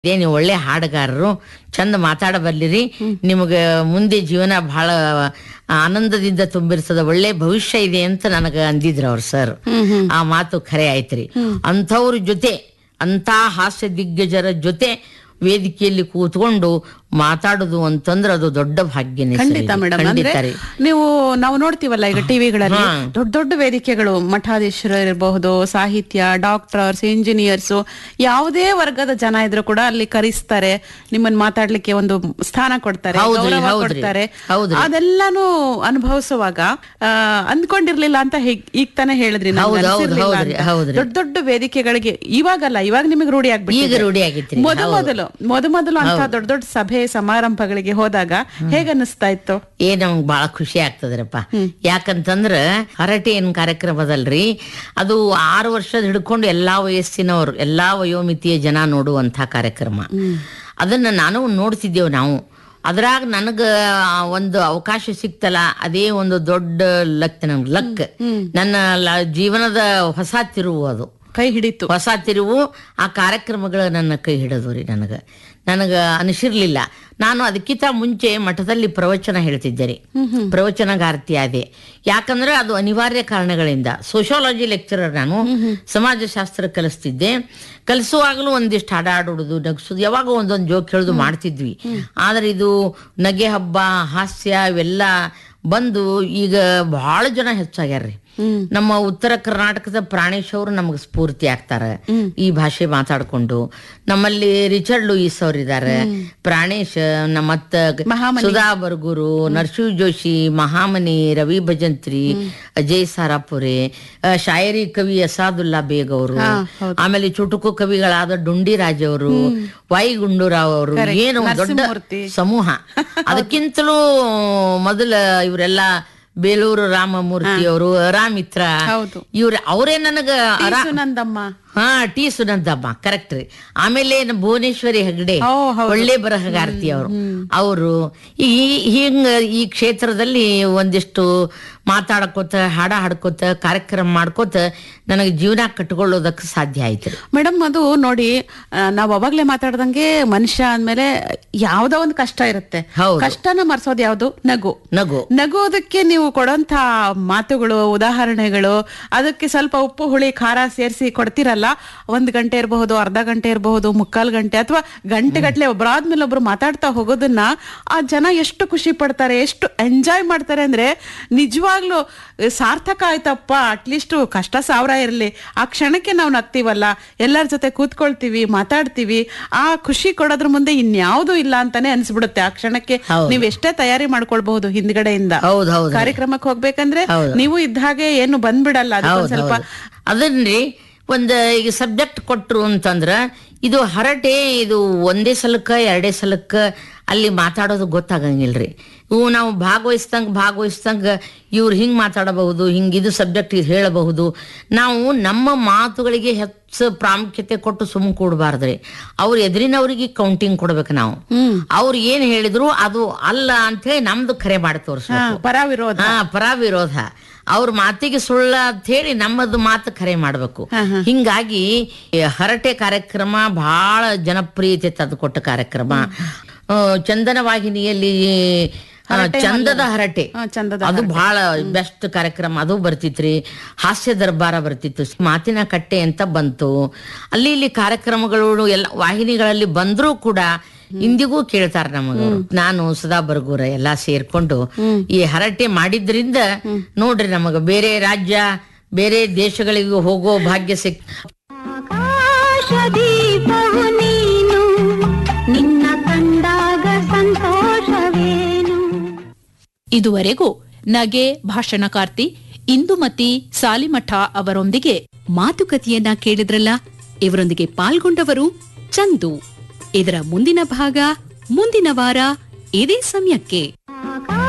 ಇದೇ ನೀವು ಒಳ್ಳೆ ಹಾಡುಗಾರರು ಚಂದ ಮಾತಾಡಬಲ್ಲಿರಿ ನಿಮಗೆ ಮುಂದೆ ಜೀವನ ಬಹಳ ಆನಂದದಿಂದ ತುಂಬಿರ್ತದ ಒಳ್ಳೆ ಭವಿಷ್ಯ ಇದೆ ಅಂತ ನನಗ ಅಂದಿದ್ರು ಅವ್ರು ಸರ್ ಆ ಮಾತು ಖರೆ ಆಯ್ತ್ರಿ ಅಂಥವ್ರ ಜೊತೆ ಅಂತ ಹಾಸ್ಯ ದಿಗ್ಗಜರ ಜೊತೆ ವೇದಿಕೆಯಲ್ಲಿ ಕೂತ್ಕೊಂಡು ಮಾತಾಡುದು ಅಂತಂದ್ರೆ ಅದು ದೊಡ್ಡ ಭಾಗ್ಯನೇ ಸರ್ ಖಂಡಿತ ಇದು. ಮೇಡಮ್ ಖಂಡಿತ ಅಂದ್ರೆ ರೀ ನೀವು ನಾವು ನೋಡ್ತೀವಲ್ಲ ಈಗ ಟಿವಿಗಳಲ್ಲಿ ಹಾ. ದೊಡ್ಡ ದೊಡ್ಡ ವೇದಿಕೆಗಳು ಮಠಾಧೀಶರು ಇರಬಹುದು ಸಾಹಿತ್ಯ ಡಾಕ್ಟರ್ಸ್ ಇಂಜಿನಿಯರ್ಸ್ ಯಾವುದೇ ವರ್ಗದ ಜನ ಇದ್ರು ಕೂಡ ಅಲ್ಲಿ ಕರೆಸ್ತಾರೆ ನಿಮ್ಮನ್ನ ಮಾತಾಡ್ಲಿಕ್ಕೆ ಒಂದು ಸ್ಥಾನ ಕೊಡ್ತಾರೆ ಹೌದ್ರಿ, ಗೌರವ ಹೌದ್ರಿ. ಕೊಡ್ತಾರೆ ಹೌದ್ರಿ. ಅದೆಲ್ಲಾನು ಅನುಭವಿಸುವಾಗ ಆ, ಅಂದ್ಕೊಂಡಿರ್ಲಿಲ್ಲ ಅಂತ ಹೇಗ್- ಈಗ ತಾನೇ ಹೇಳಿದ್ರಿ ನಂಗ್ ಹೌದ್ ಹೌದ್ ಅನ್ಸಿರ್ಲಿಲ್ಲ ಹೌದ್ರಿ, ಅಂತ. ಹೌದ್ರಿ. ದೊಡ್ಡ ದೊಡ್ಡ ವೇದಿಕೆಗಳಿಗೆ ಇವಾಗಲ್ಲ ಇವಾಗ ನಿಮಗೆ ರೂಢಿ ಈಗ ಆಗ್ಬಿಟ್ಟಿದೆ ರೂಢಿ ಆಗೈತ್ರಿ ಮೊದ ಮೊದಲು ಮೊದ ಮೊದಲು ಅಂತ ದೊಡ್ಡ ದೊಡ್ಡ ಸಭೆ ಸಮಾರಂಭಗಳಿಗೆ ಹೋದಾಗ ಹೇಗ ಅನಿಸ್ತಾ ಇತ್ತು ಏ ನಮ್ಗ್ ಬಹಳ ಖುಷಿ ಆಗ್ತದ್ರಪ್ಪ ಯಾಕಂತಂದ್ರ ಹರಟೆ ಏನ್ ಕಾರ್ಯಕ್ರಮ ಅದಲ್ರಿ ಅದು ಆರು ವರ್ಷದ ಹಿಡ್ಕೊಂಡು ಎಲ್ಲಾ ವಯಸ್ಸಿನವರು ಎಲ್ಲಾ ವಯೋಮಿತಿಯ ಜನ ನೋಡುವಂತ ಕಾರ್ಯಕ್ರಮ ಅದನ್ನ ನಾನು ನೋಡ್ತಿದ್ದೇವು ನಾವು ಅದ್ರಾಗ ನನಗ ಒಂದು ಅವಕಾಶ ಸಿಕ್ತಲ್ಲ ಅದೇ ಒಂದು ದೊಡ್ಡ ಲಕ್ ನಮ್ಗೆ ಲಕ್ ನನ್ನ ಲ- ಜೀವನದ ಹೊಸ ತಿರುವು ಅದು ಕೈ ಹಿಡಿತು ಹೊಸ ತಿರುವು ಆ ಕಾರ್ಯಕ್ರಮಗಳು ನನ್ನ ಕೈ ಹಿಡಿದು ರೀ ನನಗೆ ನನಗೆ ಅನಿಸಿರ್ಲಿಲ್ಲ ನಾನು ಅದಕ್ಕಿಂತ ಮುಂಚೆ ಮಠದಲ್ಲಿ ಪ್ರವಚನ ಹೇಳ್ತಿದ್ದೆ ರೀ ಪ್ರವಚನಗಾರ್ತಿ ಆದೆ ಯಾಕಂದ್ರೆ ಅದು ಅನಿವಾರ್ಯ ಕಾರಣಗಳಿಂದ ಸೋಶಿಯಾಲಜಿ ಲೆಕ್ಚರರ್ ನಾನು ಸಮಾಜಶಾಸ್ತ್ರ ಕಲಿಸ್ತಿದ್ದೆ ಕಲಿಸುವಾಗಲೂ ಒಂದಿಷ್ಟು ಹಾಡಾಡುವುದು ನಗಿಸೋದು ಯಾವಾಗ ಒಂದೊಂದು ಜೋಕ್ ಹೇಳುದು ಮಾಡ್ತಿದ್ವಿ ಆದ್ರೆ ಇದು ನಗೆ ಹಬ್ಬ ಹಾಸ್ಯ ಇವೆಲ್ಲ ಬಂದು ಈಗ ಬಹಳ ಜನ ಹೆಚ್ಚಾಗ್ಯಾರ್ರಿ ನಮ್ಮ ಉತ್ತರ ಕರ್ನಾಟಕದ ಪ್ರಾಣೇಶ್ ಅವರು ನಮಗೆ ಸ್ಫೂರ್ತಿ ಆಗ್ತಾರ ಈ ಭಾಷೆ ಮಾತಾಡ್ಕೊಂಡು ನಮ್ಮಲ್ಲಿ ರಿಚರ್ಡ್ ಲೂಯಿಸ್ ಅವ್ರು ಇದಾರೆ ಪ್ರಾಣೇಶ್ ನಮ್ಮ ಮತ್ತ ಮಹಾಮನಿ. ಸುಧಾ ಬರ್ಗೂರು ನರಸಿಂಹ ಜೋಶಿ ಮಹಾಮನಿ ರವಿ ಭಜಂತ್ರಿ ಅಜಯ್ ಸಾರಾಪುರೆ ಆ, ಶಾಯರಿ ಕವಿ ಅಸಾದುಲ್ಲಾ ಬೇಗ್ ಅವರು ಆಮೇಲೆ ಚುಟುಕು ಕವಿಗಳಾದ ಡುಂಡಿರಾಜ್ ಅವರು ವೈ ಗುಂಡೂರಾವ್ ಅವರು ಏನು ದೊಡ್ಡ ನರಸಿಂಹಮೂರ್ತಿ. ಸಮೂಹ ಅದಕ್ಕಿಂತಲೂ ಮೊದಲ ಇವರೆಲ್ಲ ಬೇಲೂರು ರಾಮಮೂರ್ತಿ ಅವರು ಅರಾಮಿತ್ರ ಹೌದು. ಇವ್ರ ಅವರೇ ನನಗ ಅರಾ- ಸುನಂದಮ್ಮ ಹಾ ಟಿ ಸುನಂದಮ್ಮ ಕರೆಕ್ಟ್ ರೀ ಆಮೇಲೆ ನಮ್ಮ ಭುವನೇಶ್ವರಿ ಹೆಗ್ಡೆ ಓ, ಹೌದು. ಒಳ್ಳೆ ಬರಹಗಾರ್ತಿ ಅವರು ಅವರು ಈ ಹಿಂಗ ಈ ಕ್ಷೇತ್ರದಲ್ಲಿ ಒಂದಿಷ್ಟು ಮಾತಾಡ್ಕೋತ ಹಾಡ ಹಾಡ್ಕೋತ ಕಾರ್ಯಕ್ರಮ ಮಾಡ್ಕೋತ ನನಗೆ ಜೀವನ ಕಟ್ಕೊಳ್ಳೋದಕ್ಕೆ ಸಾಧ್ಯ ಆಯ್ತು ಮೇಡಮ್ ಅದು ನೋಡಿ ಆ, ನಾವ್ ಅವಾಗ್ಲೇ ಮಾತಾಡ್ದಂಗೆ ಮನುಷ್ಯ ಅಂದ್ಮೇಲೆ ಯಾವ್ದೋ ಒಂದು ಕಷ್ಟ ಇರುತ್ತೆ ಹೌದು. ಕಷ್ಟನ ಮರ್ಸೋದ್ ಯಾವ್ದು ನಗು ನಗು ನಗೋದಕ್ಕೆ ನೀವು ಕೊಡೋಂತ ಮಾತುಗಳು ಉದಾಹರಣೆಗಳು ಅದಕ್ಕೆ ಸ್ವಲ್ಪ ಉಪ್ಪು ಹುಳಿ ಖಾರ ಸೇರಿಸಿ ಕೊಡ್ತಿರಲ್ಲ ಒಂದ್ ಗಂಟೆ ಇರಬಹುದು ಅರ್ಧ ಗಂಟೆ ಇರಬಹುದು ಮುಕ್ಕಾಲ್ ಗಂಟೆ ಅಥವಾ ಗಂಟೆ ಗಟ್ಲೆ ಒಬ್ರಾದ್ಮೇಲೆ ಒಬ್ರು ಮಾತಾಡ್ತಾ ಹೋಗೋದನ್ನ ಆ ಜನ ಎಷ್ಟು ಖುಷಿ ಪಡ್ತಾರೆ ಎಷ್ಟು ಎಂಜಾಯ್ ಮಾಡ್ತಾರೆ ಅಂದ್ರೆ ನಿಜವಾಗ್ಲೂ ಸಾರ್ಥಕ ಆಯ್ತಪ್ಪ ಅಟ್ಲೀಸ್ಟ್ ಕಷ್ಟ ಸಾವಿರ ಇರ್ಲಿ ಆ ಕ್ಷಣಕ್ಕೆ ನಾವು ನಗ್ತೀವಲ್ಲ ಎಲ್ಲರ ಜೊತೆ ಕೂತ್ಕೊಳ್ತೀವಿ ಮಾತಾಡ್ತೀವಿ ಆ ಖುಷಿ ಕೊಡೋದ್ರ ಮುಂದೆ ಇನ್ಯಾವುದೂ ಇಲ್ಲ ಅಂತಾನೆ ಅನ್ಸ್ಬಿಡುತ್ತೆ ಆ ಕ್ಷಣಕ್ಕೆ ಹೌದು. ನೀವ್ ಎಷ್ಟೇ ತಯಾರಿ ಮಾಡ್ಕೊಳ್ಬಹುದು ಹಿಂದ್ಗಡೆಯಿಂದ ಹೌದ್ ಹೌದು ಕಾರ್ಯಕ್ರಮಕ್ಕೆ ಹೋಗ್ಬೇಕಂದ್ರೆ ಹೌದು. ನೀವು ಇದ್ದ ಹಾಗೆ ಏನು ಬಂದ್ಬಿಡಲ್ಲ ಅದಕ್ಕೊಂದ್ ಹೌದ್ ಸ್ವಲ್ಪ ಹೌದ್. ಅದನ್ರಿ ಒಂದ್ ಈಗ ಸಬ್ಜೆಕ್ಟ್ ಕೊಟ್ರು ಅಂತಂದ್ರ ಇದು ಹರಟೆ ಇದು ಒಂದೇ ಸಲಕ್ಕ ಎರಡೇ ಸಲಕ್ಕ ಅಲ್ಲಿ ಮಾತಾಡೋದು ಗೊತ್ತಾಗಂಗಿಲ್ರಿ ಇವು ನಾವು ಭಾಗವಹಿಸ್ದಂಗ ಭಾಗವಹಿಸ್ದಂಗ ಇವ್ರು ಹಿಂಗ್ ಮಾತಾಡಬಹುದು ಹಿಂಗ್ ಇದು ಸಬ್ಜೆಕ್ಟ್ ಇದು ಹೇಳಬಹುದು ನಾವು ನಮ್ಮ ಮಾತುಗಳಿಗೆ ಹೆಚ್ಚು ಪ್ರಾಮುಖ್ಯತೆ ಕೊಟ್ಟು ಸುಮ್ ಕೂಡಬಾರ್ದ್ರಿ ಅವ್ರ ಎದುರಿನವ್ರಿಗೆ ಕೌಂಟಿಂಗ್ ಕೊಡ್ಬೇಕು ನಾವು ಅವ್ರು ಏನ್ ಹೇಳಿದ್ರು ಅದು ಅಲ್ಲ ಅಂತ ಹೇಳಿ ನಮ್ದು ಖರೆ ಮಾಡಿ ಹಾ, ತೋರಿಸ್ಬೇಕು ಪರ ವಿರೋಧ ಹಾ ಪರ ವಿರೋಧ ಅವ್ರ ಮಾತಿಗೆ ಸುಳ್ಳ ಅಂತ ಹೇಳಿ ನಮ್ಮದು ಮಾತು ಖರೆ ಮಾಡ್ಬೇಕು ಹಿಂಗಾಗಿ ಈ ಹರಟೆ ಕಾರ್ಯಕ್ರಮ ಬಹಳ ಜನಪ್ರಿಯತೆ ತಂದುಕೊಟ್ಟ ಕಾರ್ಯಕ್ರಮ ಆ, ಚಂದನ ವಾಹಿನಿಯಲ್ಲಿ ಆ, ಚಂದದ ಹರಟೆ ಹಾ, ಚಂದದ ಅದು ಬಹಳ ಬೆಸ್ಟ್ ಕಾರ್ಯಕ್ರಮ ಅದು ಬರ್ತಿತ್ರಿ ಹಾಸ್ಯ ದರ್ಬಾರ ಬರ್ತಿತ್ತು ಮಾತಿನ ಕಟ್ಟೆ ಅಂತ ಬಂತು ಅಲ್ಲಿ ಇಲ್ಲಿ ಕಾರ್ಯಕ್ರಮಗಳು ಎಲ್ಲ ವಾಹಿನಿಗಳಲ್ಲಿ ಬಂದ್ರೂ ಕೂಡ ಇಂದಿಗೂ ಕೇಳ್ತಾರ ನಮಗ ನಾನು ಸದಾ ಬರ್ಗೂರ ಎಲ್ಲಾ ಸೇರ್ಕೊಂಡು ಈ ಹರಟೆ ಮಾಡಿದ್ರಿಂದ ನೋಡ್ರಿ ನಮಗ ಬೇರೆ ರಾಜ್ಯ ಬೇರೆ ದೇಶಗಳಿಗೂ ಹೋಗೋ ಭಾಗ್ಯ ಸಿಕ್ ಆಕಾಶದೀಪವು ನೀನು ನಿನ್ನ ಕಂಡಾಗ ಸಂತೋಷವೇನು ಇದುವರೆಗೂ ನಗೆ ಭಾಷಣಕಾರ್ತಿ ಇಂದುಮತಿ ಸಾಲಿಮಠ ಅವರೊಂದಿಗೆ ಮಾತುಕತೆಯನ್ನ ಕೇಳಿದ್ರಲ್ಲ ಇವರೊಂದಿಗೆ ಪಾಲ್ಗೊಂಡವರು ಚಂದು ಇದರ ಮುಂದಿನ ಭಾಗ ಮುಂದಿನ ವಾರ ಇದೇ ಸಮಯಕ್ಕೆ